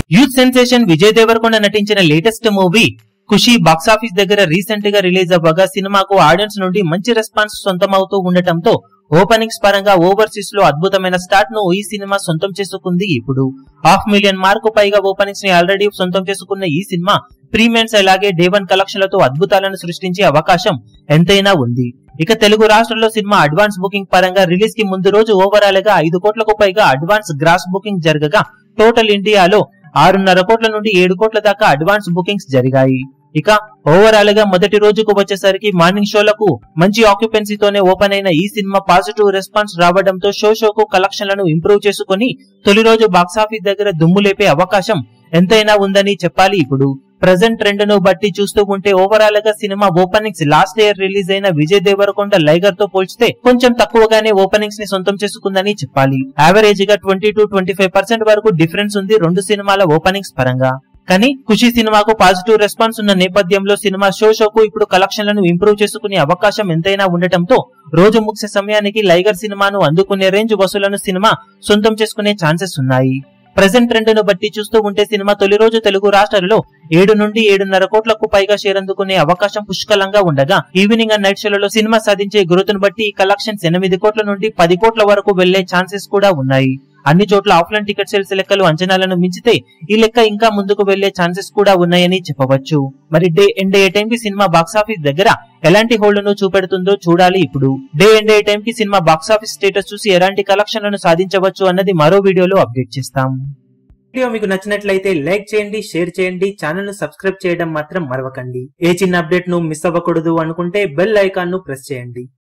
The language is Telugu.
యూత్ సెన్సేషన్ విజయ్ దేవరకొండ నటించిన లేటెస్ట్ మూవీ ఖుషి బాక్సాఫీస్ దగ్గర రీసెంట్ గా రిలీజ్ అవ్వగా సినిమాకు ఆడియన్స్ నుండి మంచి రెస్పాన్స్ సొంతమవుతూ ఉండటంతో ఓపెనింగ్స్ పరంగా ఓవర్సీస్ లో అద్భుతమైన స్టార్ట్ ను ఈ సినిమా సొంతం చేసుకుంది ఇప్పుడు హాఫ్ మిలియన్ మార్కు పైగా ఓపెనింగ్స్ ని ఆల్రెడీ సొంతం చేసుకున్న ఈ సినిమా ప్రీమియన్స్ అలాగే డే వన్ కలెక్షన్లతో అద్భుతాలను సృష్టించే అవకాశం ఎంతైనా ఉంది ఇక తెలుగు రాష్ట్రాల్లో సినిమా అడ్వాన్స్ బుకింగ్ పరంగా రిలీజ్ కి ముందు రోజు ఓవరాల్ గా ఐదు కోట్లకు పైగా అడ్వాన్స్ గ్రాస్ బుకింగ్ జరగగా టోటల్ ఇండియాలో ఆరున్నర కోట్ల నుండి ఏడు కోట్ల దాకా అడ్వాన్స్ బుకింగ్స్ జరిగాయి ఇక ఓవరాల్ గా మొదటి రోజుకు వచ్చేసరికి మార్నింగ్ షోలకు మంచి ఆక్యుపెన్సీతోనే ఓపెన్ అయిన ఈ సినిమా పాజిటివ్ రెస్పాన్స్ రావడంతో షో షోకు కలెక్షన్లను ఇంప్రూవ్ చేసుకుని తొలి రోజు బాక్సాఫీస్ దగ్గర దుమ్ము లేపే అవకాశం ఎంతైనా ఉందని చెప్పాలి ఇప్పుడు ప్రజెంట్ ట్రెండ్ ను బట్టి చూస్తూ ఉంటే ఓవరాల్ గా cinema openings last year release అయిన విజయ్ దేవరకొండ లైగర్ తో పోల్చితే కొంచెం తక్కువగానే ఓపెనింగ్స్ ని సొంతం చేసుకుందని చెప్పాలి యావరేజ్ గా twenty two twenty five percent వరకు డిఫరెన్స్ ఉంది రెండు సినిమాల ఓపెనింగ్స్ పరంగా కానీ ఖుషి సినిమాకు పాజిటివ్ రెస్పాన్స్ ఉన్న నేపథ్యంలో సినిమా షో షోకు ఇప్పుడు కలెక్షన్లను ఇంప్రూవ్ చేసుకునే అవకాశం ఎంతైనా ఉండటంతో రోజు ముగిసే సమయానికి లైగర్ సినిమాను అందుకునే రేంజ్ వసూలను సినిమా సొంతం చేసుకునే ఛాన్సెస్ ఉన్నాయి ప్రజెంట్ ట్రెండ్ ను బట్టి చూస్తూ ఉంటే సినిమా తొలి రోజు తెలుగు రాష్ట్రాలలో ఏడు నుండి ఏడున్నర కోట్లకు పైగా షేర్ అందుకునే అవకాశం పుష్కలంగా ఉండగా ఈవినింగ్ అండ్ నైట్ షోలలో సినిమా సాధించే గ్రోత్ ను బట్టి ఈ కలెక్షన్స్ ఎనిమిది కోట్ల నుండి పది కోట్ల వరకు వెళ్లే ఛాన్సెస్ కూడా ఉన్నాయి అన్ని చోట్ల ఆఫ్లైన్ టికెట్ సేల్స్ లెక్కలు అంచనాలను మించితే ఈ లెక్క ఇంకా ముందుకు వెళ్లే ఛాన్సెస్ కూడా ఉన్నాయని చెప్పవచ్చు మరి డే ఎండ్ ఏ టైం కి సినిమా బాక్సాఫీస్ దగ్గర ఎలాంటి హోల్డ్ ను చూపెడుతుందో చూడాలి ఇప్పుడు డే ఎండ్ ఏ టైం కి సినిమా బాక్సాఫీస్ స్టేటస్ చూసి ఎలాంటి కలెక్షన్లను సాధించవచ్చు అన్నది మరో వీడియోలో అప్డేట్ చేస్తాం వీడియో మీకు నచ్చినట్లయితే లైక్ చేయండి షేర్ చేయండి ఛానల్ ను సబ్స్క్రైబ్ చేయడం మాత్రం మరవకండి ఏ చిన్న అప్డేట్ ను మిస్ అవ్వకూడదు అనుకుంటే బెల్ ఐకాన్ ను ప్రెస్ చేయండి